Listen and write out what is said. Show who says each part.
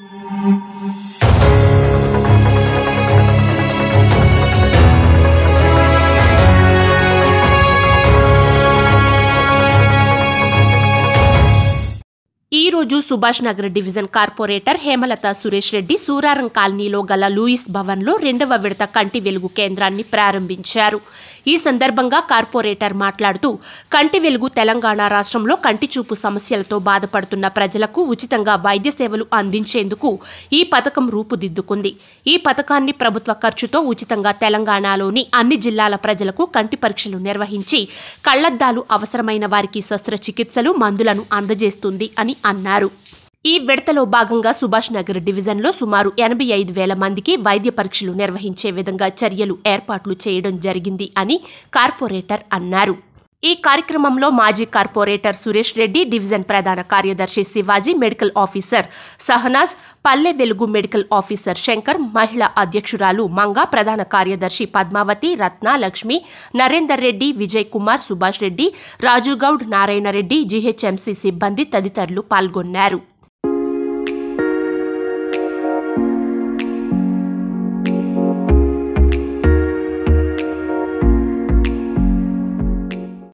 Speaker 1: ఈ రోజు Subhash Nagar division corporator Hemalatha Suresh Reddy Suraram కాలనీలో గల లూయిస్ భవన్లో రెండవ విడత కంటి వెలుగు కేంద్రాన్ని ప్రారంభించారు ఈ సందర్భంగా కార్పొరేటర్ మాట్లాడుతూ కంటి వెలుగు తెలంగాణ రాష్ట్రంలో కంటి చూపు సమస్యలతో బాధపడుతున్న ప్రజలకు ఉచితంగా వైద్య సేవలు అందించేందుకు ఈ పథకం రూపుదిద్దుకుంది ఈ పథకాన్ని ప్రభుత్వ ఖర్చుతో ఉచితంగా తెలంగాణలోని అన్ని జిల్లాల ప్రజలకు కంటి పరీక్షలు నిర్వహించి కళ్లద్దాలు అవసరమైన వారికి శస్త్రచికిత్సలు మందులను అందజేస్తుంది అని అన్నారు ఈ విడతలో భాగంగా సుభాష్ నగర్ డివిజన్లో సుమారు ఎనభై ఐదు వేల మందికి వైద్య పరీక్షలు నిర్వహించే విధంగా చర్యలు ఏర్పాట్లు చేయడం జరిగింది అని కార్పొరేటర్ అన్నారు ఈ కార్యక్రమంలో మాజీ కార్పొరేటర్ సురేష్ రెడ్డి డివిజన్ ప్రధాన కార్యదర్శి శివాజీ మెడికల్ ఆఫీసర్ సహనాజ్ పల్లె వెలుగు మెడికల్ ఆఫీసర్ శంకర్ మహిళా అధ్యక్షురాలు మంగ ప్రధాన కార్యదర్శి పద్మావతి రత్న లక్ష్మి నరేందర్ రెడ్డి విజయ్ కుమార్ సుభాష్ రెడ్డి రాజుగౌడ్ నారాయణ రెడ్డి జీహెచ్ఎంసీ సిబ్బంది తదితరులు పాల్గొన్నారు